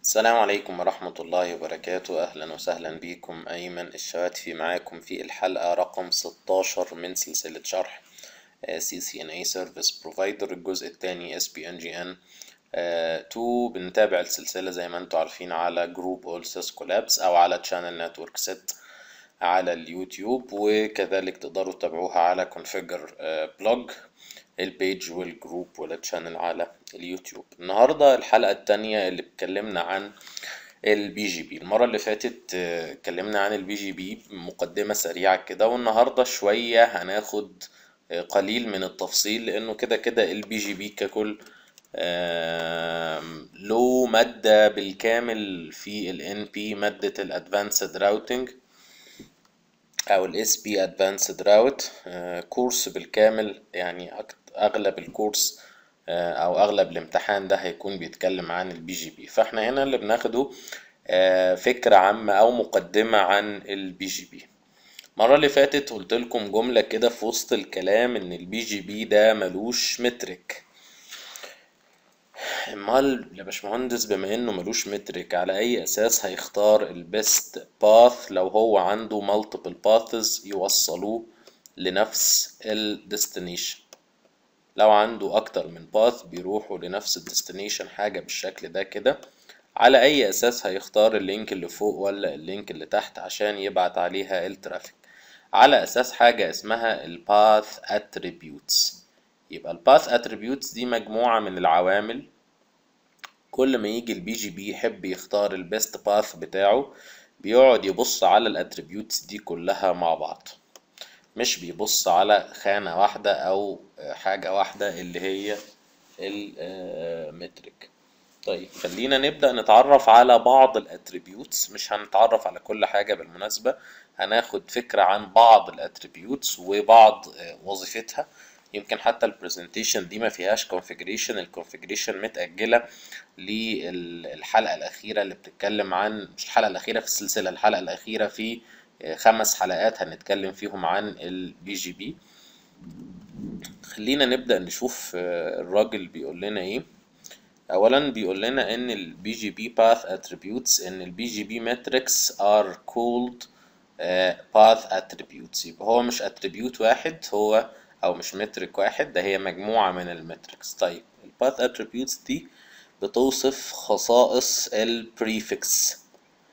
السلام عليكم ورحمة الله وبركاته أهلا وسهلا بكم أيمن الشواتفي معاكم في الحلقة رقم 16 من سلسلة شرح CCNA Service Provider الجزء الثاني SPNGN 2 بنتابع السلسلة زي ما انتم عارفين على جروب All Sys Collabs أو على Channel Network Set على اليوتيوب وكذلك تقدروا تتابعوها على Configure بلوج البيج والجروب والتشانل على اليوتيوب النهاردة الحلقة التانية اللي اتكلمنا عن البي جي بي المرة اللي فاتت اتكلمنا عن البي جي بي مقدمة سريعة كده والنهاردة شوية هناخد قليل من التفصيل لانه كده كده البي جي بي ككل له مادة بالكامل في ال NP مادة ال Advanced Routing او ال SP Advanced Route كورس بالكامل يعني اغلب الكورس او اغلب الامتحان ده هيكون بيتكلم عن البي جي بي فاحنا هنا اللي بناخده فكرة عامة او مقدمة عن البي جي بي المرة اللي فاتت قلت لكم جملة كده في وسط الكلام ان البي جي بي ده ملوش مترك امال يا باشمهندس بما انه ملوش مترك على اي اساس هيختار البيست باث لو هو عنده multiple paths يوصلوه لنفس الديستنيشن لو عنده اكتر من باث بيروحوا لنفس الديستنيشن حاجة بالشكل ده كده على اي اساس هيختار اللينك اللي فوق ولا اللينك اللي تحت عشان يبعت عليها الترافيك على اساس حاجة اسمها الباث اتريبيوتس يبقى الباث اتريبيوتس دي مجموعة من العوامل كل ما يجي البي جي بي يحب يختار البيست باث بتاعه بيقعد يبص على الاتريبيوتس دي كلها مع بعض مش بيبص على خانة واحدة او حاجة واحدة اللي هي المترك طيب خلينا نبدأ نتعرف على بعض الاتريبيوتس مش هنتعرف على كل حاجة بالمناسبة هناخد فكرة عن بعض الاتريبيوتس وبعض وظيفتها يمكن حتى البرزنتيشن دي ما فيهاش كونفيجريشن الكونفيجريشن متأجلة للحلقة الأخيرة اللي بتتكلم عن مش الحلقة الأخيرة في السلسلة الحلقة الأخيرة في خمس حلقات هنتكلم فيهم عن البي جي بي خلينا نبدأ نشوف الراجل بيقول لنا ايه اولا بيقول لنا ان البي جي بي path attributes ان البي جي بي metrics are called uh, path attributes يبقى هو مش attribute واحد هو او مش مترك واحد ده هي مجموعة من المتركس طيب الباث اتريبيوتس دي بتوصف خصائص البريفكس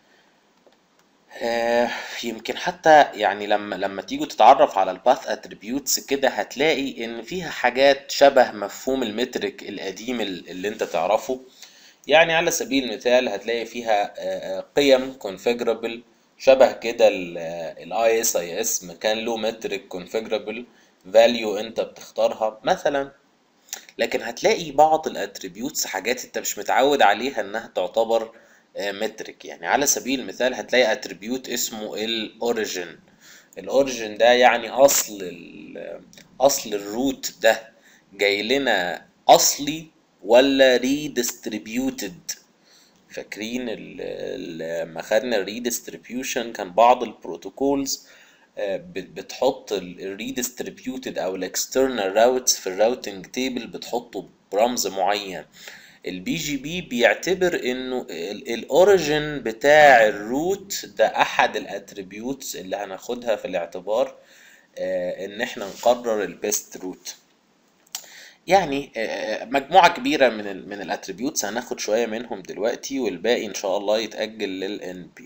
آه يمكن حتى يعني لما لما تيجوا تتعرف على الباث اتريبيوتس كده هتلاقي ان فيها حاجات شبه مفهوم المترك القديم اللي انت تعرفه يعني على سبيل المثال هتلاقي فيها آه قيم configurable شبه كده الاي اس اي اس مكان له مترك configurable فاليو انت بتختارها مثلا لكن هتلاقي بعض الاتريبيوتس حاجات انت مش متعود عليها انها تعتبر مترك يعني على سبيل المثال هتلاقي اتريبيوت اسمه الاوريجن الاوريجن ده يعني اصل اصل الروت ده جاي لنا اصلي ولا ريديستريبيوتد فاكرين لما خدنا الريديستريبيوشن كان بعض البروتوكولز بتحط الريديستريبيوتد او الاكسترنال راوتس في الراوتنج تيبل بتحطه برمز معين البي جي بي بيعتبر انه الاوريجن بتاع الروت ده احد الاتريبيوتس اللي هناخدها في الاعتبار ان احنا نقرر البيست روت يعني مجموعة كبيرة من ال من الاتريبيوتس هناخد شوية منهم دلوقتي والباقي ان شاء الله يتأجل لل NP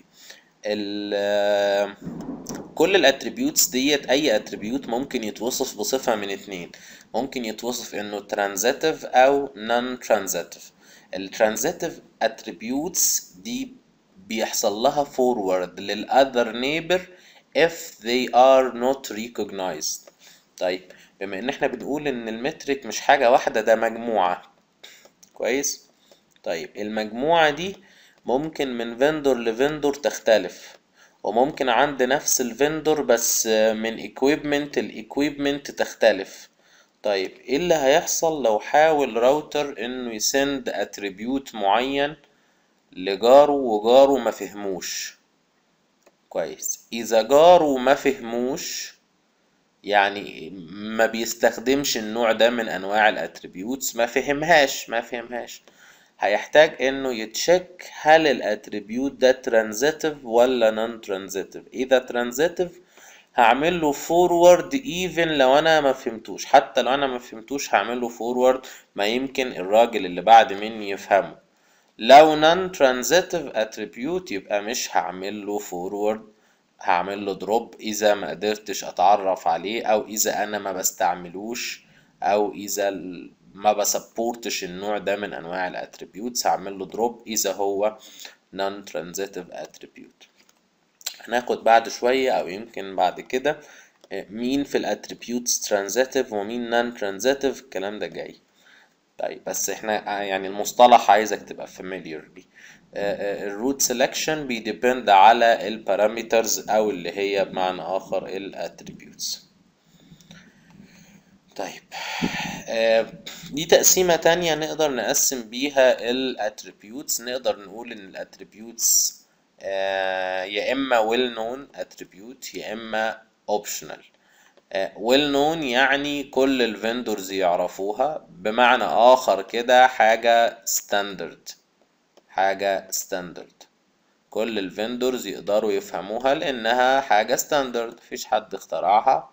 كل الاتريبيوتس ديت اي اتريبيوت ممكن يتوصف بصفة من اتنين ممكن يتوصف انه ترانزيتيف او نون ترانزيتيف الترانزيتيف اتريبيوتس دي بيحصل لها فورورد للاذر نيبر if they are not recognized طيب بما ان احنا بنقول ان المترك مش حاجة واحدة ده مجموعة كويس طيب المجموعة دي ممكن من فيندور لفيندور تختلف وممكن عند نفس الفندور بس من equipment الايكويبمنت تختلف طيب ايه اللي هيحصل لو حاول راوتر انه يسند اتريبيوت معين لجاره وجاره ما فهموش كويس اذا جاره ما فهموش يعني ما بيستخدمش النوع ده من انواع الاتريبيوتس ما فهمهاش ما فهمهاش هيحتاج انه يتشيك هل الاتريبيوت ده ترانزيتيف ولا نون ترانزيتيف اذا ترانزيتيف هعمل له فورورد ايفن لو انا ما فهمتوش حتى لو انا ما فهمتوش هعمل له فورورد ما يمكن الراجل اللي بعد مني يفهمه لو non transitive attribute يبقى مش هعمل له forward هعمل له drop اذا ما قدرتش اتعرف عليه او اذا انا ما بستعملوش او اذا ما بسبورتش النوع ده من انواع الاتريبيوتس هعمل له drop اذا هو non transitive attribute هناخد بعد شوية او يمكن بعد كده مين في الاتريبيوتس transitive ومين non transitive الكلام ده جاي طيب بس احنا يعني المصطلح عايزك تبقى familiar بيه الروت سelection بيديبند على البارامترز او اللي هي بمعنى اخر الاتريبيوتس طيب دي تقسيمة تانية نقدر نقسم بيها الاتريبيوتس نقدر نقول ان الاتريبيوتس يا اما well known attribute يا اما optional ويل نون يعني كل الفندورز يعرفوها بمعنى اخر كده حاجة ستاندرد حاجة ستاندرد كل الفندورز يقدروا يفهموها لانها حاجة ستاندرد مفيش حد اخترعها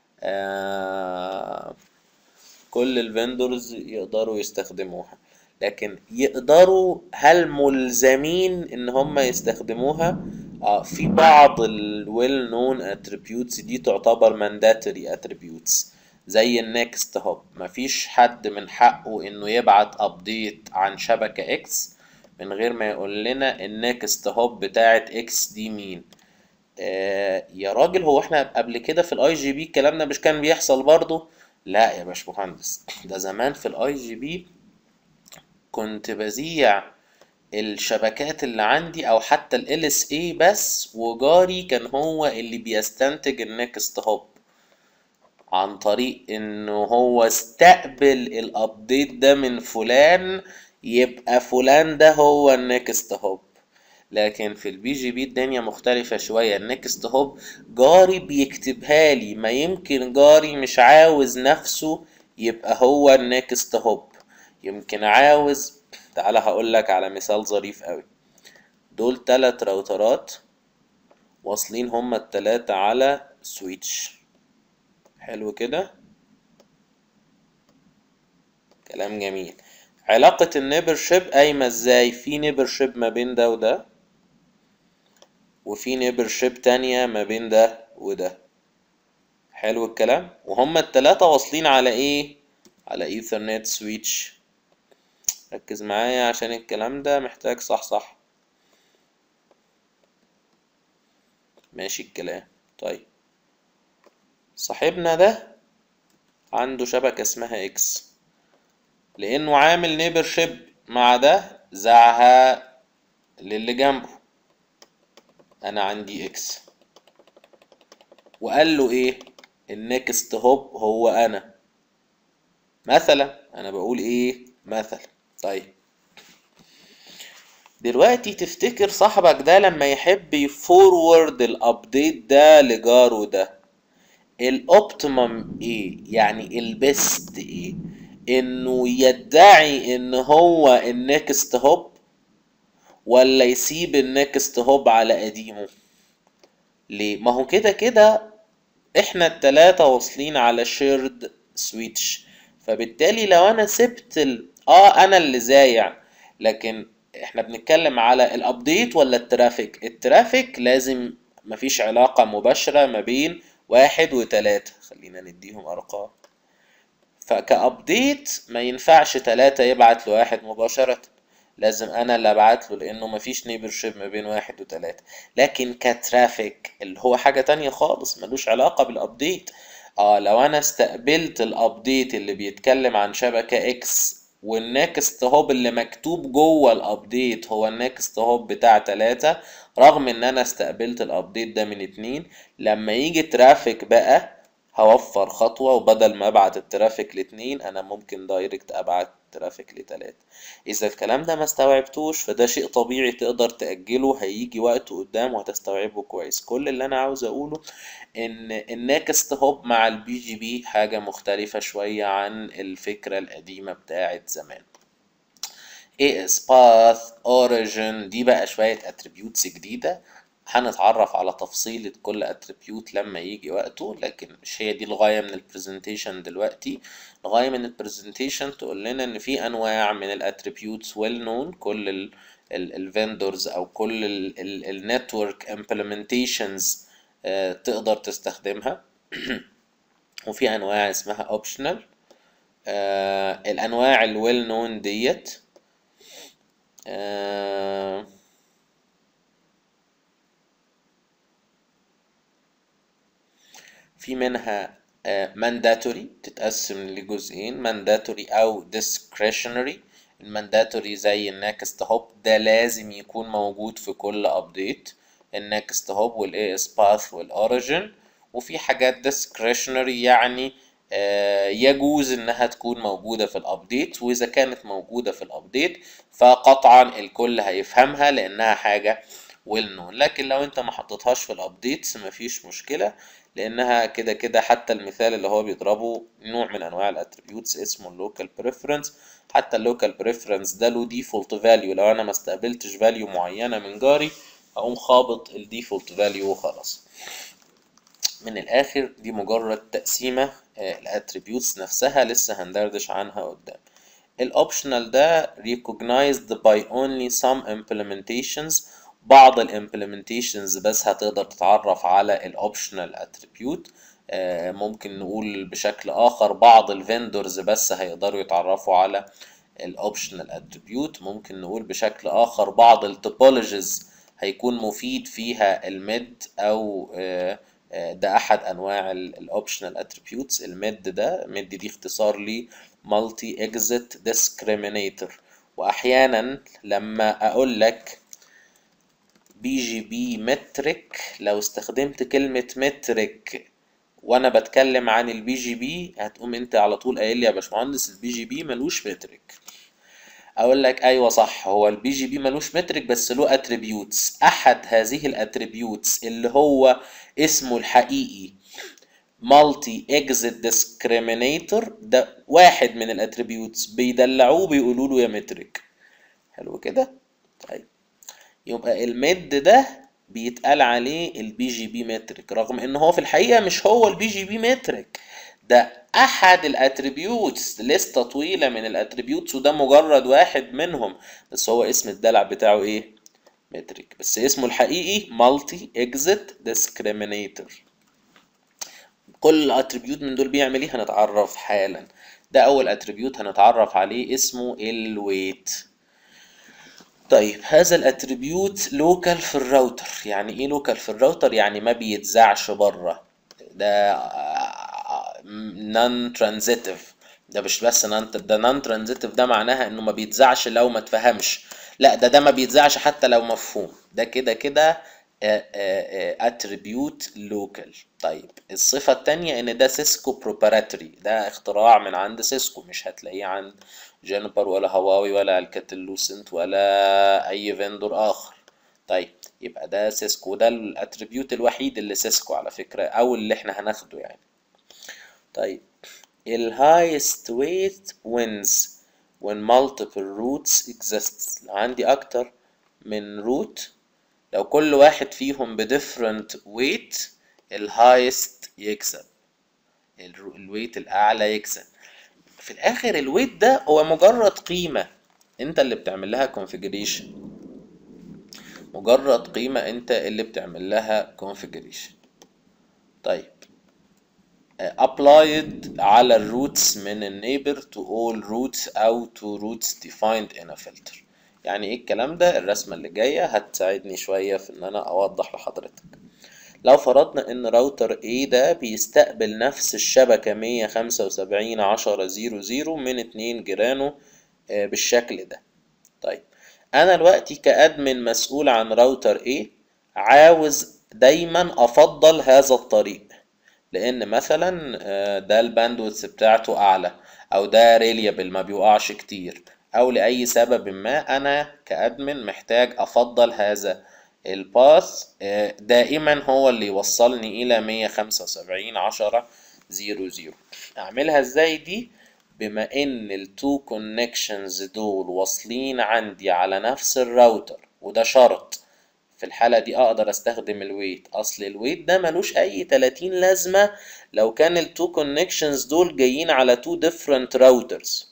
آه كل الفندورز يقدروا يستخدموها لكن يقدروا هل ملزمين ان هم يستخدموها آه في بعض الويل نون اتريبيوتس دي تعتبر مانداتوري اتريبيوتس زي النكست هوب مفيش حد من حقه انه يبعت ابديت عن شبكة اكس من غير ما يقول لنا النكست هوب بتاعت اكس دي مين آه يا راجل هو احنا قبل كده في الاي جي بي الكلام ده مش كان بيحصل برضه لا يا باشمهندس ده زمان في الاي جي بي كنت بذيع الشبكات اللي عندي او حتى ال LSA بس وجاري كان هو اللي بيستنتج النكست هوب عن طريق انه هو استقبل الابديت ده من فلان يبقى فلان ده هو النكست هوب لكن في البي جي بي الدنيا مختلفة شوية النكست هوب جاري بيكتبها لي ما يمكن جاري مش عاوز نفسه يبقى هو النكست هوب يمكن عاوز تعالى هقول لك على مثال ظريف قوي دول تلات راوترات واصلين هما التلاتة على سويتش حلو كده كلام جميل علاقة النيبر شيب قايمة ازاي في نيبر شيب ما بين ده وده وفي نيبر شيب تانية ما بين ده وده حلو الكلام وهما التلاتة واصلين على ايه على ايثرنت سويتش ركز معايا عشان الكلام ده محتاج صح صح ماشي الكلام طيب صاحبنا ده عنده شبكة اسمها اكس لانه عامل نيبر شيب مع ده زعها للي جنبه انا عندي اكس وقال له ايه النكست هوب هو انا مثلا انا بقول ايه مثلا طيب دلوقتي تفتكر صاحبك ده لما يحب يفورورد الابديت ده لجاره ده الاوبتيمم ايه يعني البيست ايه انه يدعي ان هو النكست هوب ولا يسيب النكست هوب على قديمه ليه ما هو كده كده احنا التلاتة واصلين على شيرد سويتش فبالتالي لو انا سبت ال... اه انا اللي زايع لكن احنا بنتكلم على الابديت ولا الترافيك الترافيك لازم مفيش علاقة مباشرة ما بين واحد وتلاتة خلينا نديهم ارقام فكأبديت ما ينفعش تلاتة يبعت لواحد مباشرة لازم انا اللي ابعت له لانه مفيش نيبر شيب ما بين واحد وتلاتة لكن كترافيك اللي هو حاجة تانية خالص ملوش علاقة بالابديت اه لو انا استقبلت الابديت اللي بيتكلم عن شبكة اكس والنكست هوب اللي مكتوب جوه الابديت هو النكست هوب بتاع تلاتة رغم ان انا استقبلت الابديت ده من اتنين لما يجي ترافيك بقى هوفر خطوة وبدل ما ابعت الترافيك لاتنين انا ممكن دايركت ابعت ترافيك لتلاتة اذا الكلام ده ما استوعبتوش فده شيء طبيعي تقدر تأجله هيجي وقت قدام وهتستوعبه كويس كل اللي انا عاوز اقوله ان النكست هوب مع البي جي بي حاجة مختلفة شوية عن الفكرة القديمة بتاعت زمان AS path origin دي بقى شوية attributes جديدة هنتعرف على تفصيلة كل اتريبيوت لما يجي وقته لكن مش هي دي الغاية من البرزنتيشن دلوقتي الغاية من البرزنتيشن تقول لنا ان في انواع من الاتريبيوتس ويل نون كل الفندورز او كل النتورك امبلمنتيشنز تقدر تستخدمها وفي انواع اسمها اوبشنال آه الانواع الويل نون ديت آه في منها mandatory تتقسم لجزئين mandatory أو discretionary المانداتوري زي النكست هوب ده لازم يكون موجود في كل ابديت النكست هوب والاي اس باث والاوريجن وفي حاجات discretionary يعني يجوز انها تكون موجودة في الابديت واذا كانت موجودة في الابديت فقطعا الكل هيفهمها لانها حاجة ويل نون لكن لو انت ما حطيتهاش في الابديتس مفيش مشكلة لانها كده كده حتى المثال اللي هو بيضربه نوع من انواع الاتريبيوتس اسمه اللوكال بريفرنس حتى اللوكال بريفرنس ده له ديفولت فاليو لو انا ما استقبلتش فاليو معينه من جاري اقوم خابط الديفولت فاليو وخلاص من الاخر دي مجرد تقسيمه الاتريبيوتس نفسها لسه هندردش عنها قدام الاوبشنال ده recognized by only some implementations بعض الامبلمنتيشنز بس هتقدر تتعرف على الاوبشنال اتريبيوت ممكن نقول بشكل اخر بعض الفندورز بس هيقدروا يتعرفوا على الاوبشنال اتريبيوت ممكن نقول بشكل اخر بعض التوبولوجيز هيكون مفيد فيها الميد او ده احد انواع الاوبشنال اتريبيوتس الميد ده ميد دي اختصار لي مالتي اكزيت ديسكريمينيتور واحيانا لما اقول لك بي جي بي مترك لو استخدمت كلمة مترك وانا بتكلم عن البي جي بي هتقوم انت على طول قايل لي يا باشمهندس البي جي بي ملوش مترك اقول لك ايوه صح هو البي جي بي ملوش مترك بس له اتريبيوتس احد هذه الاتريبيوتس اللي هو اسمه الحقيقي مالتي اكزيت ديسكريمينيتور ده واحد من الاتريبيوتس بيدلعوه بيقولوا له يا مترك حلو كده طيب يبقى الميد ده بيتقال عليه البي جي بي مترك رغم ان هو في الحقيقه مش هو البي جي بي مترك ده احد الاتريبيوتس لسته طويله من الاتريبيوتس وده مجرد واحد منهم بس هو اسم الدلع بتاعه ايه مترك بس اسمه الحقيقي مالتي اكزيت ديسكريمينيتور كل اتريبيوت من دول بيعمل ايه هنتعرف حالا ده اول اتريبيوت هنتعرف عليه اسمه الويت طيب هذا الاتريبيوت لوكال في الراوتر يعني ايه لوكال في الراوتر يعني ما بيتذاعش بره ده نون ترانزيتيف ده مش بس نون ده نون ترانزيتيف ده معناها انه ما بيتذاعش لو ما تفهمش لا ده ده ما بيتذاعش حتى لو مفهوم ده كده كده اتريبيوت لوكال طيب الصفة التانية ان ده سيسكو بروبراتوري ده اختراع من عند سيسكو مش هتلاقيه عند جينيبر ولا هواوي ولا الكاتل لوسنت ولا اي فيندور اخر طيب يبقى ده سيسكو ده الاتريبيوت الوحيد اللي سيسكو على فكرة او اللي احنا هناخده يعني طيب ال highest weight wins when multiple roots exist لو عندي اكتر من root لو كل واحد فيهم ب different weight ال highest يكسب الويت الاعلى يكسب في الاخر الويت ده هو مجرد قيمة انت اللي بتعمل لها configuration مجرد قيمة انت اللي بتعمل لها configuration طيب applied على الروتس من النيبر to all roots او to roots defined in a filter يعني ايه الكلام ده الرسمة اللي جاية هتساعدني شوية في ان انا اوضح لحضرتك لو فرضنا ان راوتر A ده بيستقبل نفس الشبكة مية خمسة وسبعين عشرة زيرو زيرو من اتنين جيرانه بالشكل ده طيب انا دلوقتي كادمن مسؤول عن راوتر A عاوز دايما افضل هذا الطريق لان مثلا ده الباندوث بتاعته اعلى او ده ريليابل ما بيوقعش كتير او لاي سبب ما انا كادمن محتاج افضل هذا الباث دائما هو اللي يوصلني الى 175 10 0 0 اعملها ازاي دي بما ان التو كونكشنز دول واصلين عندي على نفس الراوتر وده شرط في الحالة دي اقدر استخدم الويت اصل الويت ده ملوش اي 30 لازمة لو كان التو كونكشنز دول جايين على تو different راوترز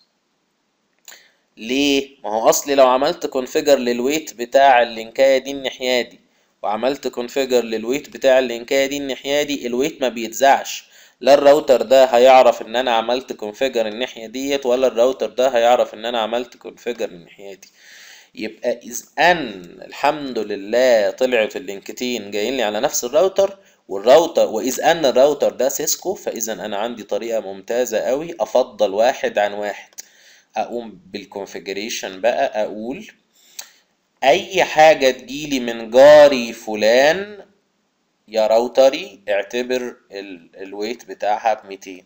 ليه؟ ما هو اصلي لو عملت كونفيجر للويت بتاع اللينكاية دي الناحية دي وعملت كونفيجر للويت بتاع اللينكاية دي الناحية دي الويت ما بيتذاعش لا الراوتر ده هيعرف ان انا عملت كونفيجر الناحية ديت ولا الراوتر ده هيعرف ان انا عملت كونفيجر الناحية دي يبقى اذ ان الحمد لله طلعت اللينكتين جايين لي على نفس الراوتر والراوتر واذ ان الراوتر ده سيسكو فاذا انا عندي طريقة ممتازة قوي افضل واحد عن واحد اقوم بالكونفيجريشن بقى اقول اي حاجة تجيلي من جاري فلان يا راوتري اعتبر الويت بتاعها بميتين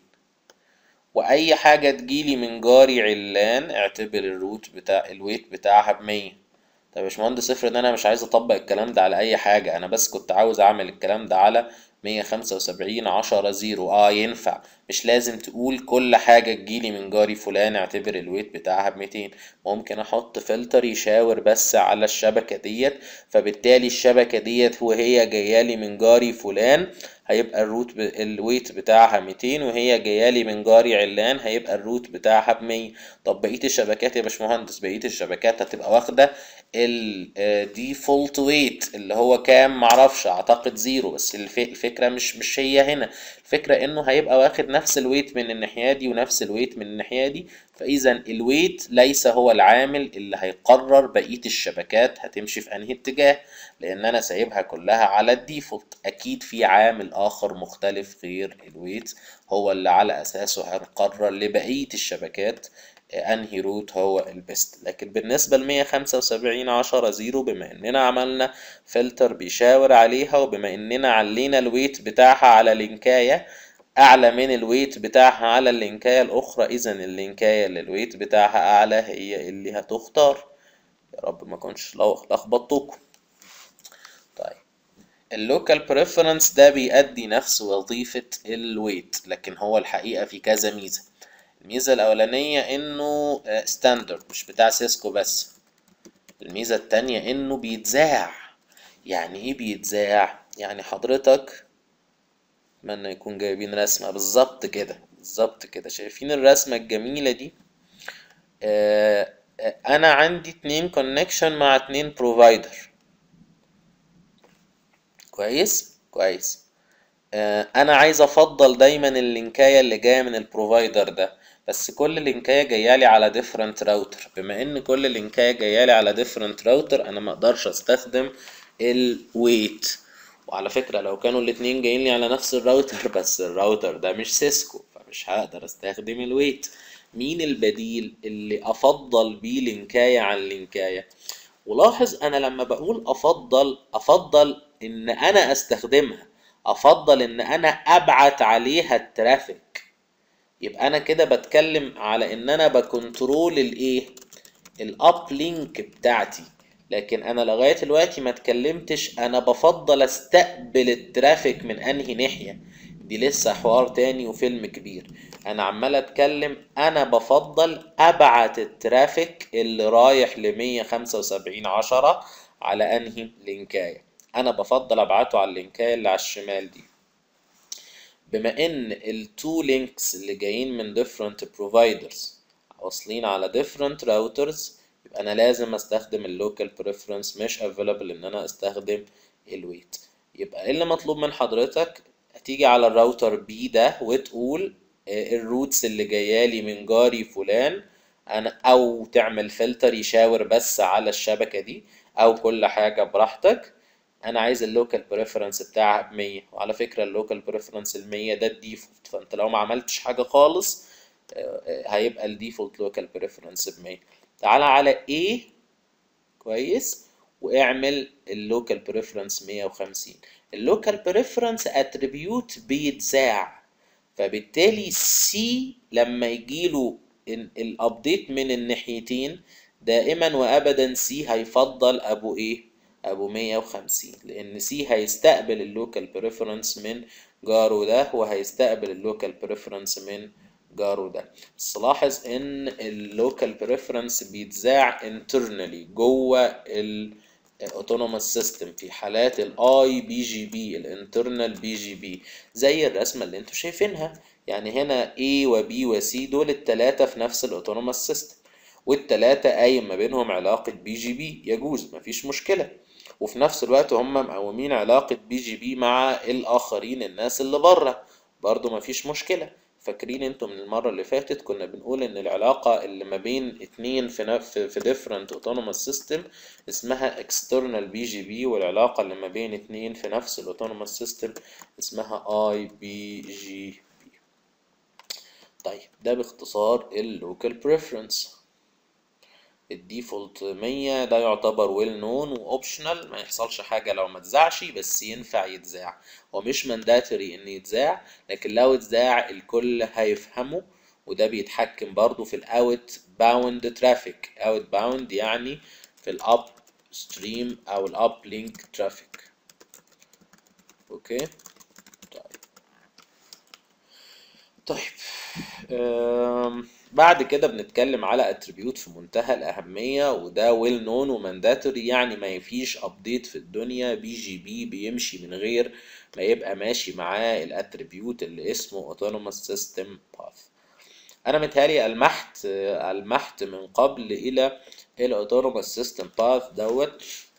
واي حاجة تجيلي من جاري علان اعتبر الروت بتاع الويت بتاعها بمية طب يا باشمهندس افرض ان انا مش عايز اطبق الكلام ده على اي حاجة انا بس كنت عاوز اعمل الكلام ده على مية خمسة وسبعين عشرة زيرو اه ينفع مش لازم تقول كل حاجة تجيلي من جاري فلان اعتبر الويت بتاعها بميتين ممكن احط فلتر يشاور بس على الشبكة ديت فبالتالي الشبكة ديت وهي جايالي من جاري فلان هيبقى الروت ب... الويت بتاعها 200 وهي جايالي من جاري علان هيبقى الروت بتاعها ب 100 طب بقيه الشبكات يا باشمهندس بقيه الشبكات هتبقى واخده الديفولت ويت اللي هو كام معرفش اعتقد زيرو بس الف... الفكره مش مش هي هنا الفكره انه هيبقى واخد نفس الويت من الناحيه دي ونفس الويت من الناحيه دي فاذا الويت ليس هو العامل اللي هيقرر بقيه الشبكات هتمشي في انهي اتجاه لان انا سايبها كلها على الديفولت اكيد في عامل اخر مختلف غير الويت هو اللي على اساسه هنقرر لبقيه الشبكات انهي روت هو البيست لكن بالنسبة ل 175 10 زيرو بما اننا عملنا فلتر بيشاور عليها وبما اننا علينا الويت بتاعها على لينكاية اعلى من الويت بتاعها على اللينكاية الاخرى اذا اللينكاية اللي الويت بتاعها اعلى هي اللي هتختار يا رب ما كنتش لخبطتكم طيب اللوكال بريفرنس ده بيأدي نفس وظيفة الويت لكن هو الحقيقة في كذا ميزة الميزة الأولانية إنه ستاندرد مش بتاع سيسكو بس الميزة التانية إنه بيتذاع يعني إيه بيتذاع؟ يعني حضرتك أتمنى يكون جايبين رسمة بالظبط كده بالظبط كده شايفين الرسمة الجميلة دي آه أنا عندي اتنين كونكشن مع اتنين بروفايدر كويس كويس آه أنا عايز أفضل دايما اللينكاية اللي جاية من البروفايدر ده بس كل لينكايه جايالي على ديفرنت راوتر بما ان كل لينكايه جايالي على ديفرنت راوتر انا ما اقدرش استخدم الويت وعلى فكره لو كانوا الاتنين جايين لي على نفس الراوتر بس الراوتر ده مش سيسكو فمش هقدر استخدم الويت مين البديل اللي افضل بيه لينكايه عن لينكايه ولاحظ انا لما بقول افضل افضل ان انا استخدمها افضل ان انا ابعت عليها الترافيك يبقى انا كده بتكلم على ان انا بكنترول الايه الاب لينك بتاعتي لكن انا لغايه دلوقتي ما اتكلمتش انا بفضل استقبل الترافيك من انهي ناحيه دي لسه حوار تاني وفيلم كبير انا عمال اتكلم انا بفضل ابعت الترافيك اللي رايح ل 175 10 على انهي لينكايه انا بفضل ابعته على اللينكايه اللي على الشمال دي بما ان التو لينكس اللي جايين من different providers واصلين على different routers يبقى انا لازم استخدم اللوكال preference مش available ان انا استخدم الويت يبقى ايه اللي مطلوب من حضرتك هتيجي على الراوتر بي ده وتقول الروتس اللي جايالي من جاري فلان انا او تعمل فلتر يشاور بس على الشبكة دي او كل حاجة براحتك انا عايز اللوكال بريفرنس بتاعها ب 100 وعلى فكره اللوكال بريفرنس ال 100 ده الديفولت فانت لو ما عملتش حاجه خالص هيبقى الديفولت لوكال بريفرنس ب 100 تعالى على A كويس واعمل اللوكال بريفرنس 150 اللوكال بريفرنس اتريبيوت بيتذاع فبالتالي سي لما يجيله الابديت من الناحيتين دائما وابدا سي هيفضل ابو ايه ابو 150 لان سي هيستقبل اللوكال بريفرنس من جاره ده وهيستقبل اللوكال بريفرنس من جاره ده بس لاحظ ان اللوكال بريفرنس بيتذاع internally جوه الاوتونوموس سيستم في حالات الاي بي جي بي الانترنال بي جي بي زي الرسمه اللي انتوا شايفينها يعني هنا A و B و C دول التلاتة في نفس الاوتونوموس سيستم والتلاتة قايم ما بينهم علاقة بي جي بي يجوز مفيش مشكلة وفي نفس الوقت هم مقومين علاقة بي جي بي مع الآخرين الناس اللي بره برضو مفيش مشكلة فاكرين انتوا من المرة اللي فاتت كنا بنقول ان العلاقة اللي ما بين اتنين في نف... في different autonomous system اسمها external بي جي بي والعلاقة اللي ما بين اتنين في نفس الاوتونوموس سيستم اسمها اي بي جي بي طيب ده باختصار اللوكال بريفرنس الديفولت 100 ده يعتبر ويل نون واوبشنال ما يحصلش حاجه لو ما اتذاعش بس ينفع يتذاع هو مش مانداتوري ان يتذاع لكن لو اتذاع الكل هيفهمه وده بيتحكم برضو في الاوت باوند ترافيك اوت باوند يعني في الاب ستريم او الاب لينك ترافيك اوكي طيب طيب أم. بعد كده بنتكلم على اتريبيوت في منتهى الأهمية وده ويل نون ومانداتوري يعني ما فيش ابديت في الدنيا بي جي بي بيمشي من غير ما يبقى ماشي معاه الاتريبيوت اللي اسمه autonomous system path انا متهيألي المحت المحت من قبل الى الاوتونوموس سيستم باث دوت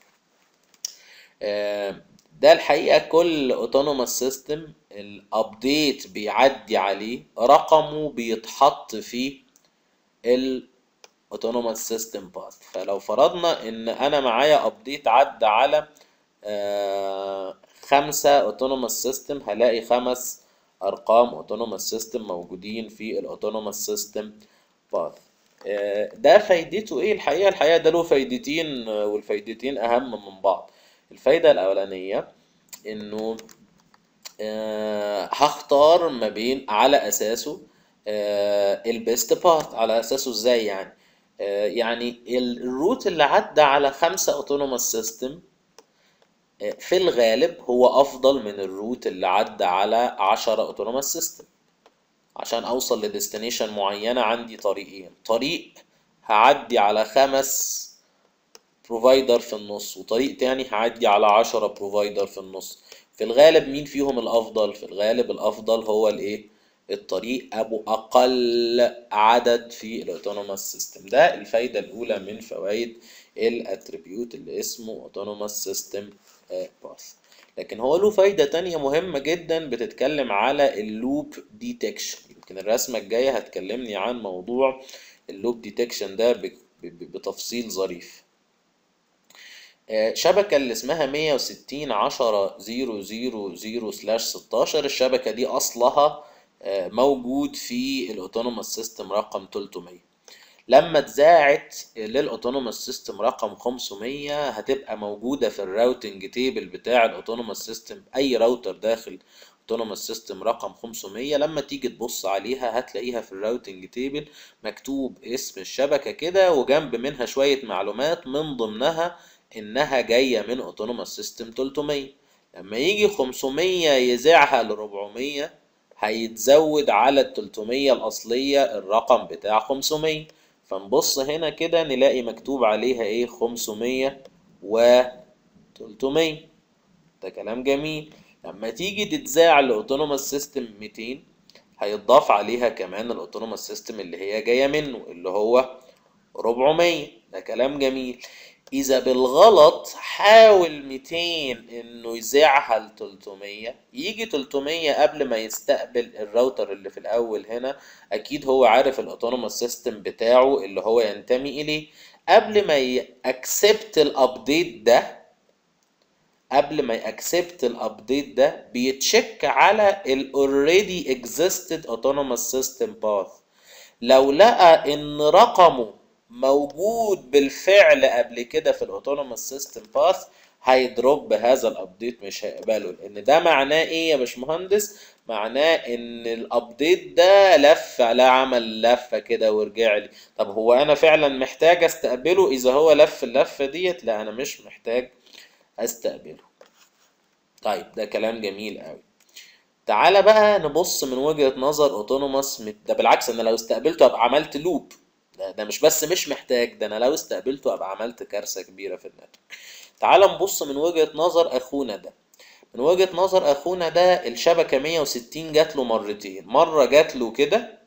ده الحقيقة كل اوتونوموس سيستم الابديت بيعدي عليه رقمه بيتحط في الاوتونوموس سيستم باث فلو فرضنا ان انا معايا ابديت عدى على آه خمسة اوتونوموس سيستم هلاقي خمس ارقام اوتونوموس سيستم موجودين في الاوتونوموس سيستم باث ده فايدته ايه الحقيقة الحقيقة ده له فايدتين والفايدتين اهم من بعض الفايدة الاولانية انه آه هختار ما بين على اساسه آه البيست باث على اساسه ازاي يعني آه يعني الروت اللي عدى على خمسة اوتونوموس سيستم في الغالب هو افضل من الروت اللي عدى على عشرة اوتونوموس سيستم عشان اوصل لديستنيشن معينة عندي طريقين طريق هعدي على خمس بروفايدر في النص وطريق تاني هعدي على عشرة بروفايدر في النص في الغالب مين فيهم الافضل في الغالب الافضل هو الايه الطريق ابو اقل عدد في الاوتونوموس سيستم ده الفايده الاولى من فوائد الاتريبيوت اللي اسمه اوتونوموس سيستم باث لكن هو له فايده تانية مهمه جدا بتتكلم على اللوب ديتكشن يمكن الرسمه الجايه هتكلمني عن موضوع اللوب ديتكشن ده بتفصيل ظريف شبكة اللي اسمها 160 10 0 0 سلاش 16 الشبكة دي أصلها موجود في الاوتونوموس سيستم رقم 300 لما اتذاعت للاوتونوموس سيستم رقم 500 هتبقى موجودة في الراوتنج تيبل بتاع الاوتونوموس سيستم أي راوتر داخل اوتونوموس سيستم رقم 500 لما تيجي تبص عليها هتلاقيها في الراوتنج تيبل مكتوب اسم الشبكة كده وجنب منها شوية معلومات من ضمنها انها جايه من اوتونوموس سيستم 300 لما يجي 500 يذاعها ل 400 هيتزود على ال 300 الاصليه الرقم بتاع 500 فنبص هنا كده نلاقي مكتوب عليها ايه 500 و 300 ده كلام جميل لما تيجي تتذاع لاوتونوموس سيستم 200 هيتضاف عليها كمان الاوتونوموس سيستم اللي هي جايه منه اللي هو 400 ده كلام جميل إذا بالغلط حاول 200 إنه يذاعها ل 300 يجي 300 قبل ما يستقبل الراوتر اللي في الأول هنا أكيد هو عارف الأوتونوموس سيستم بتاعه اللي هو ينتمي إليه قبل ما يأكسبت الأبديت ده قبل ما يأكسبت الأبديت ده بيتشيك على ال already existed autonomous system path لو لقى إن رقمه موجود بالفعل قبل كده في الاوتونوموس سيستم باث هيدروب هذا الابديت مش هيقبله لان ده معناه ايه يا باشمهندس معناه ان الابديت ده لف لا عمل لفه كده ورجع لي طب هو انا فعلا محتاج استقبله اذا هو لف اللفه ديت لا انا مش محتاج استقبله طيب ده كلام جميل قوي تعالى بقى نبص من وجهة نظر اوتونوماس ده بالعكس انا لو استقبلته ابقى عملت لوب ده, ده مش بس مش محتاج ده انا لو استقبلته ابقى عملت كارثة كبيرة في النتورك تعال نبص من وجهة نظر اخونا ده من وجهة نظر اخونا ده الشبكة 160 جات له مرتين مرة جات له كده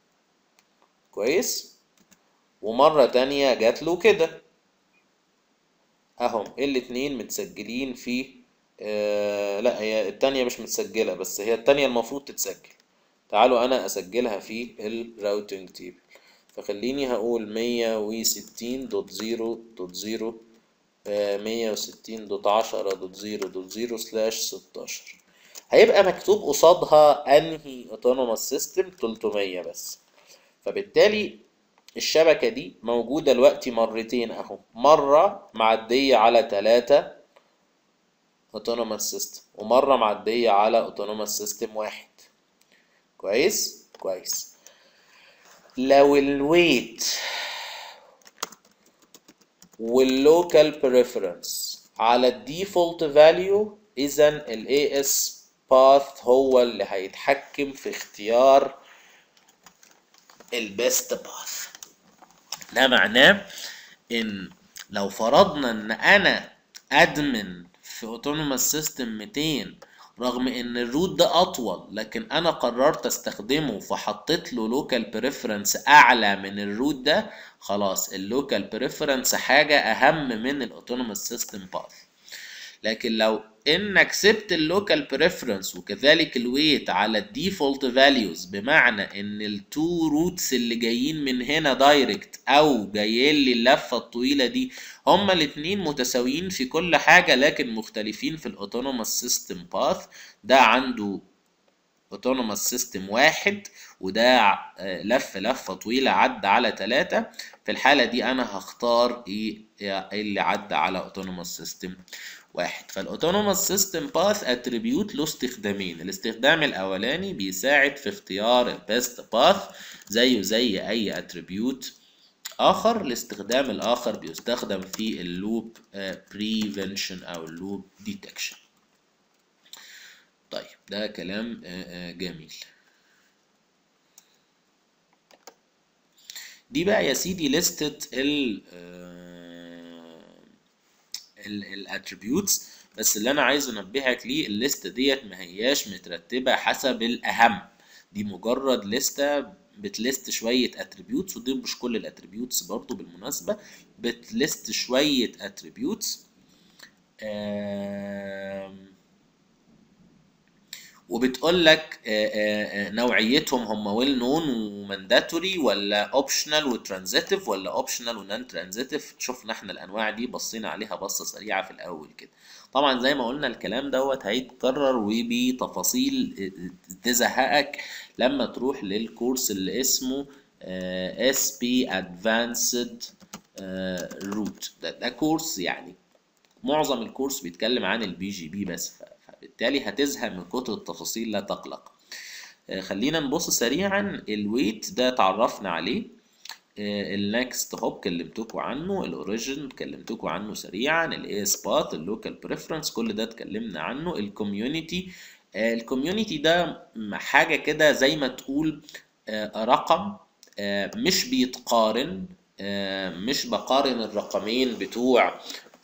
كويس ومرة تانية جات له كده اهم الاتنين متسجلين في آه لا هي التانية مش متسجلة بس هي التانية المفروض تتسجل تعالوا انا اسجلها في الراوتنج تيبل فخليني هقول مية وستين دوت زيرو دوت زيرو مية وستين دوت عشرة دوت زيرو دوت زيرو سلاش ستاشر هيبقى مكتوب قصادها انهي اوتونوماس سيستم 300 بس فبالتالي الشبكة دي موجودة دلوقتي مرتين اهو مرة معدية على تلاتة اوتونوماس سيستم ومرة معدية على اوتونوماس سيستم واحد كويس كويس لو الويت واللوكال بريفرنس على الديفولت فاليو اذا الاي اس باث هو اللي هيتحكم في اختيار البيست باث ده معناه ان لو فرضنا ان انا ادمن في اوتونوماس سيستم 200 رغم ان الروت ده اطول لكن انا قررت استخدمه فحطيت له لوكال بريفرنس اعلى من الروت ده خلاص اللوكال بريفرنس حاجه اهم من الاوتونوماس سيستم باث لكن لو انك سبت اللوكال بريفرنس وكذلك الويت على الديفولت فاليوز بمعنى ان التو روتس اللي جايين من هنا دايركت او جايين لي اللفه الطويله دي هما الاتنين متساويين في كل حاجه لكن مختلفين في الاوتونوماس سيستم باث ده عنده اوتونوماس سيستم واحد وده لف لفه طويله عدى على ثلاثة في الحاله دي انا هختار ايه اللي عدى على اوتونوماس سيستم واحد فالاوتونوماس سيستم باث اتريبيوت له استخدامين الاستخدام الاولاني بيساعد في اختيار البيست باث زيه زي اي اتريبيوت اخر الاستخدام الاخر بيستخدم في اللوب بريفنشن او اللوب ديتكشن طيب ده كلام جميل دي بقى يا سيدي لستة ال الاتريبيوتس بس اللي انا عايز انبهك ليه الليسته ديت ما هياش مترتبه حسب الاهم دي مجرد لستة بتلست شوية اتريبيوتس ودي مش كل الاتريبيوتس برضو بالمناسبة بتلست شوية اتريبيوتس وبتقول لك نوعيتهم هم ويل نون ومانداتوري ولا اوبشنال وترانزيتيف ولا اوبشنال ونان ترانزيتيف شفنا احنا الانواع دي بصينا عليها بصه سريعه في الاول كده طبعا زي ما قلنا الكلام دوت هيتكرر وبتفاصيل تزهقك لما تروح للكورس اللي اسمه اس بي ادفانسد روت ده, ده كورس يعني معظم الكورس بيتكلم عن البي جي بي بس فبالتالي هتزهق من كتر التفاصيل لا تقلق خلينا نبص سريعا الويت ده اتعرفنا عليه النكست هوب كلمتكم عنه الاوريجن كلمتكم عنه سريعا الاي سبات اللوكال بريفرنس كل ده اتكلمنا عنه الكوميونتي الكوميونتي ده حاجه كده زي ما تقول رقم مش بيتقارن مش بقارن الرقمين بتوع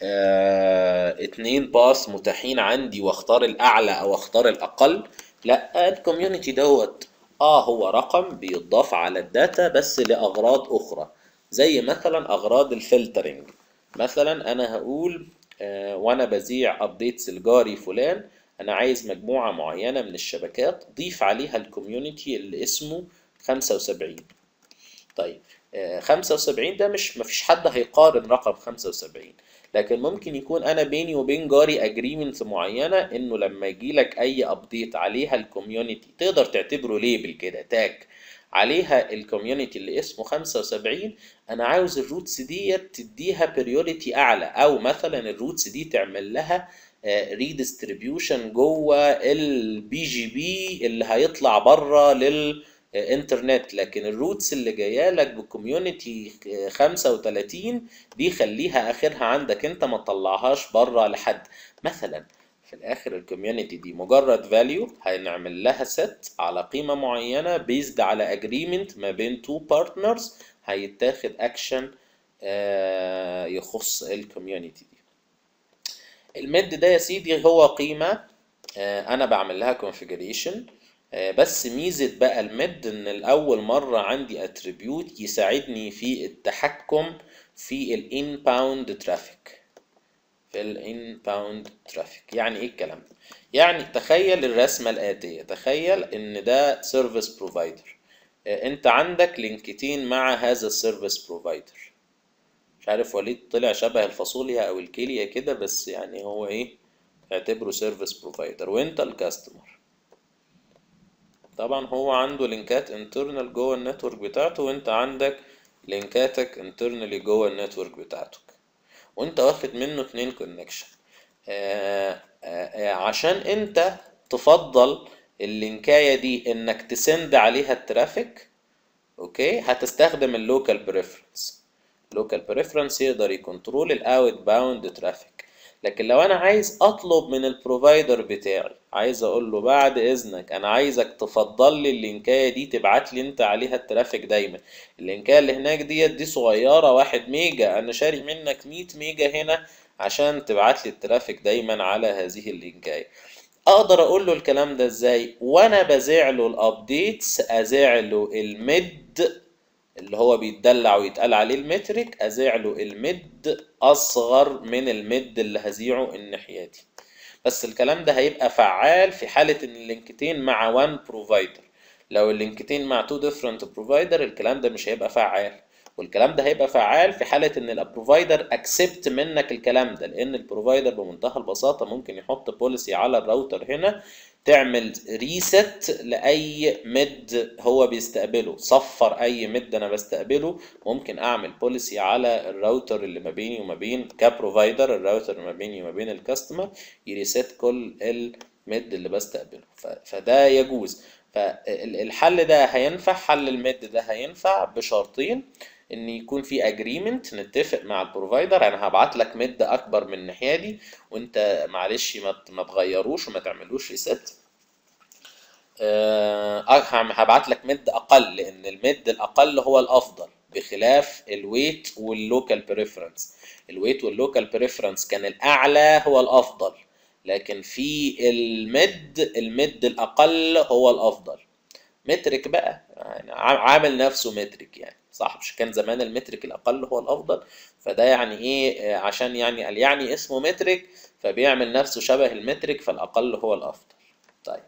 اتنين باس متاحين عندي واختار الاعلى او اختار الاقل لا الكوميونتي دوت اه هو رقم بيضاف على الداتا بس لاغراض اخرى زي مثلا اغراض الفلترنج مثلا انا هقول آه وانا بذيع ابديتس لجاري فلان انا عايز مجموعه معينه من الشبكات ضيف عليها الكوميونتي اللي اسمه 75 طيب آه 75 ده مش مفيش حد هيقارن رقم 75 لكن ممكن يكون انا بيني وبين جاري اجريمنت معينه انه لما يجي لك اي ابديت عليها الكوميونتي تقدر تعتبره ليبل كده تاج عليها الكوميونتي اللي اسمه 75 انا عاوز الروتس دي تديها بريوريتي اعلى او مثلا الروتس دي تعمل لها ريديستريبيوشن جوه البي جي بي اللي هيطلع بره لل انترنت لكن الروتس اللي جايه لك بكوميونتي 35 دي خليها اخرها عندك انت ما تطلعهاش بره لحد مثلا في الاخر الكوميونتي دي مجرد فاليو هنعمل لها set على قيمة معينة based على agreement ما بين two partners هيتاخد action آه، يخص الكوميونتي دي الميد ده يا سيدي هو قيمة آه، انا بعمل لها configuration آه، بس ميزة بقى الميد ان الاول مرة عندي اتريبيوت يساعدني في التحكم في الانباوند ترافيك في الانباوند ترافيك يعني ايه الكلام ده يعني تخيل الرسمة الآتية تخيل ان ده سيرفيس بروفايدر انت عندك لينكتين مع هذا السيرفيس بروفايدر مش عارف وليد طلع شبه الفاصوليا او الكيليا كده بس يعني هو ايه اعتبره سيرفيس بروفايدر وانت الكاستمر طبعا هو عنده لينكات انترنال جوه النتورك بتاعته وانت عندك لينكاتك انترنالي جوه النتورك بتاعتك وانت واخد منه اتنين كونكشن عشان انت تفضل اللينكايه دي انك تسند عليها الترافيك اوكي هتستخدم اللوكال بريفرنس اللوكال بريفرنس يقدر يكنترول الاوت باوند ترافيك لكن لو انا عايز اطلب من البروفايدر بتاعي عايز اقول له بعد اذنك انا عايزك تفضل لي اللينكايه دي تبعت لي انت عليها الترافيك دايما اللينكايه اللي هناك ديت دي صغيره واحد ميجا انا شاري منك 100 ميجا هنا عشان تبعت لي الترافيك دايما على هذه اللينكايه اقدر اقول له الكلام ده ازاي وانا بذيع له الابديتس اذيع له الميد اللي هو بيتدلع ويتقال عليه المترك اذيع له الميد اصغر من الميد اللي هذيعه الناحيه دي بس الكلام ده هيبقى فعال في حاله ان اللينكتين مع وان بروفايدر لو اللينكتين مع تو ديفرنت بروفايدر الكلام ده مش هيبقى فعال والكلام ده هيبقى فعال في حالة ان البروفايدر اكسبت منك الكلام ده لان البروفايدر بمنتهى البساطة ممكن يحط بوليسي على الراوتر هنا تعمل ريست لاي ميد هو بيستقبله صفر اي ميد انا بستقبله ممكن اعمل بوليسي على الراوتر اللي ما بيني وما بين كبروفايدر الراوتر اللي ما بيني وما بين الكاستمر يريست كل الميد اللي بستقبله فده يجوز فالحل ده هينفع حل الميد ده هينفع بشرطين ان يكون في اجريمنت نتفق مع البروفايدر انا هبعت لك مد اكبر من الناحيه دي وانت معلش ما تغيروش وما تعملوش ريست أه هبعت لك مد اقل لان المد الاقل هو الافضل بخلاف الويت واللوكال بريفرنس الويت واللوكال بريفرنس كان الاعلى هو الافضل لكن في المد المد الاقل هو الافضل مترك بقى يعني عامل نفسه مترك يعني صح مش كان زمان المترك الاقل هو الافضل فده يعني ايه عشان يعني قال يعني اسمه مترك فبيعمل نفسه شبه المترك فالاقل هو الافضل طيب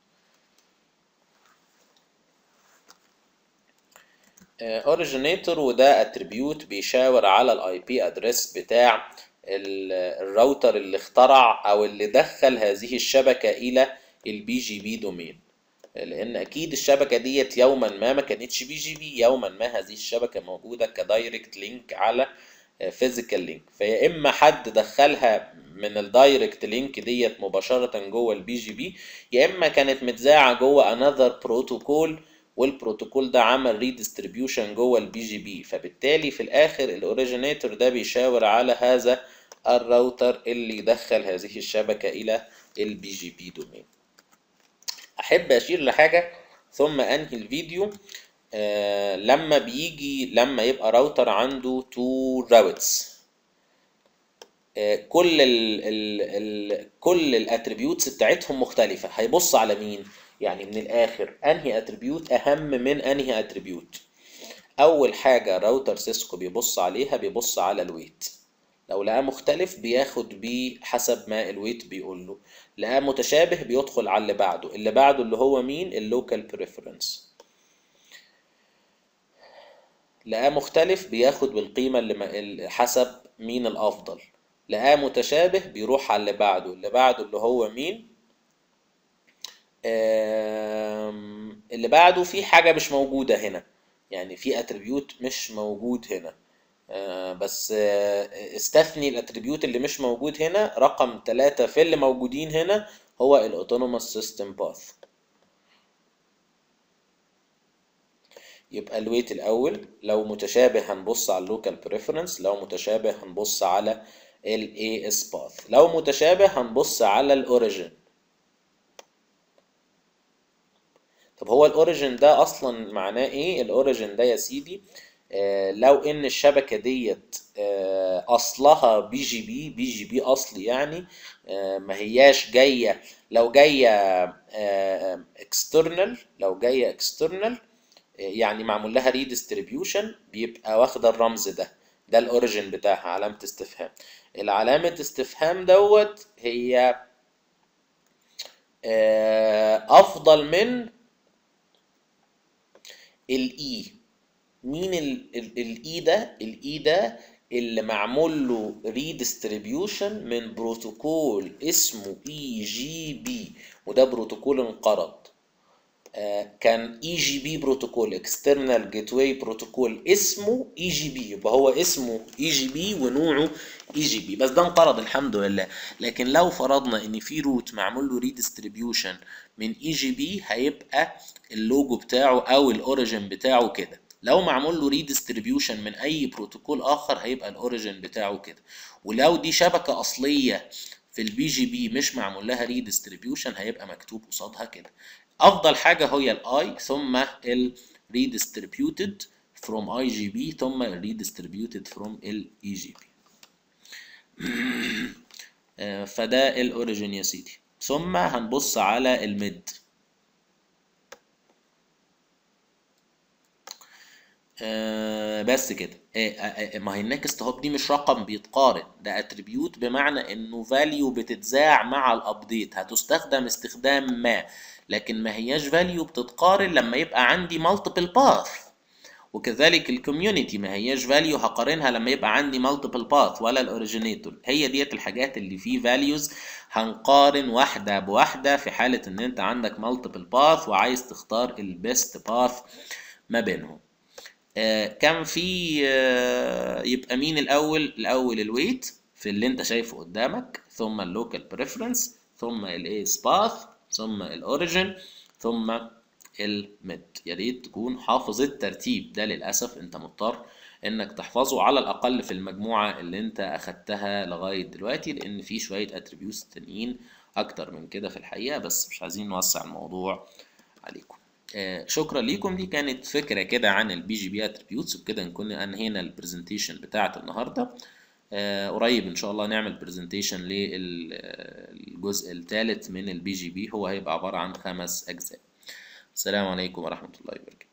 اوريجينيتور وده اتريبيوت بيشاور على الاي بي ادريس بتاع الراوتر اللي اخترع او اللي دخل هذه الشبكه الى البي جي بي دومين لان اكيد الشبكه ديت يوما ما ما كانتش بي جي بي يوما ما هذه الشبكه موجوده كدايركت لينك على فيزيكال لينك فيا اما حد دخلها من الدايركت لينك ديت مباشره جوه البي جي بي يا اما كانت متذاعه جوه انذر بروتوكول والبروتوكول ده عمل ريديستريبيوشن جوه البي جي بي فبالتالي في الاخر الاوريجينيتور ده بيشاور على هذا الراوتر اللي يدخل هذه الشبكه الى البي جي بي دومين احب اشير لحاجه ثم انهي الفيديو آه لما بيجي لما يبقى راوتر عنده تو راوتس آه كل ال ال ال كل الاتريبيوتس بتاعتهم مختلفه هيبص على مين يعني من الاخر انهي اتريبيوت اهم من انهي اتريبيوت اول حاجه راوتر سيسكو بيبص عليها بيبص على الويت لو لقاه مختلف بياخد بيه حسب ما الويت بيقول له لقاه متشابه بيدخل على اللي بعده اللي بعده اللي هو مين اللوكال بريفرنس لقاه مختلف بياخد بالقيمة اللي حسب مين الأفضل لقاه متشابه بيروح على اللي بعده اللي بعده اللي هو مين اللي بعده في حاجة مش موجودة هنا يعني في اتريبيوت مش موجود هنا بس استثني الاتريبيوت اللي مش موجود هنا رقم ثلاثة في اللي موجودين هنا هو الاوتونوموس سيستم باث يبقى الويت الاول لو متشابه هنبص على اللوكال بريفرنس لو متشابه هنبص على ال AS path لو متشابه هنبص على الاوريجين طب هو الاوريجين ده اصلا معناه ايه الاوريجين ده يا سيدي آه لو ان الشبكه ديت آه اصلها بي جي بي بي جي بي اصلي يعني آه ما هياش جايه لو جايه اكسترنال لو جايه اكسترنال يعني معمول لها ريديستريبيوشن بيبقى واخده الرمز ده ده الاوريجين بتاعها علامه استفهام العلامه استفهام دوت هي آه افضل من الاي مين الاي ده الاي ده اللي معمول له ريديستريبيوشن من بروتوكول اسمه اي جي بي وده بروتوكول انقرض آه كان اي جي بي بروتوكول اكسترنال جيت واي بروتوكول اسمه اي جي بي يبقى هو اسمه اي جي بي ونوعه اي جي بي بس ده انقرض الحمد لله لكن لو فرضنا ان في روت معمول له ريديستريبيوشن من اي جي بي هيبقى اللوجو بتاعه او الاوريجن بتاعه كده لو معمول له ريديستريبيوشن من اي بروتوكول اخر هيبقى الاوريجن بتاعه كده ولو دي شبكه اصليه في البي جي بي مش معمول لها ريديستريبيوشن هيبقى مكتوب قصادها كده افضل حاجه هي الاي ثم ال redistributed from IGB ثم ال redistributed from ال EGB فده الاوريجين يا سيدي ثم هنبص على الميد آه بس كده آه آه ما هي النكست هوب دي مش رقم بيتقارن ده اتريبيوت بمعنى انه فاليو بتتذاع مع الابديت هتستخدم استخدام ما لكن ما هياش فاليو بتتقارن لما يبقى عندي مالتيبل باث وكذلك الكوميونتي ما هياش فاليو هقارنها لما يبقى عندي مالتيبل باث ولا الاوريجينيتور هي ديت الحاجات اللي فيه فاليوز هنقارن واحده بواحده في حاله ان انت عندك مالتيبل باث وعايز تختار البيست باث ما بينهم آه كان في آه يبقى مين الاول الاول الويت في اللي انت شايفه قدامك ثم اللوكال بريفرنس ثم الايس باث ثم الاوريجن ثم الميد يا ريت تكون حافظ الترتيب ده للاسف انت مضطر انك تحفظه على الاقل في المجموعه اللي انت اخدتها لغايه دلوقتي لان في شويه اتريبيوتس تانيين اكتر من كده في الحقيقه بس مش عايزين نوسع الموضوع عليكم آه شكرا ليكم دي كانت فكره كده عن البي جي بي اتريبيوتس وبكده نكون انهينا البرزنتيشن بتاعه النهارده آه قريب ان شاء الله نعمل برزنتيشن للجزء الثالث من البي جي بي هو هيبقى عباره عن خمس اجزاء السلام عليكم ورحمه الله وبركاته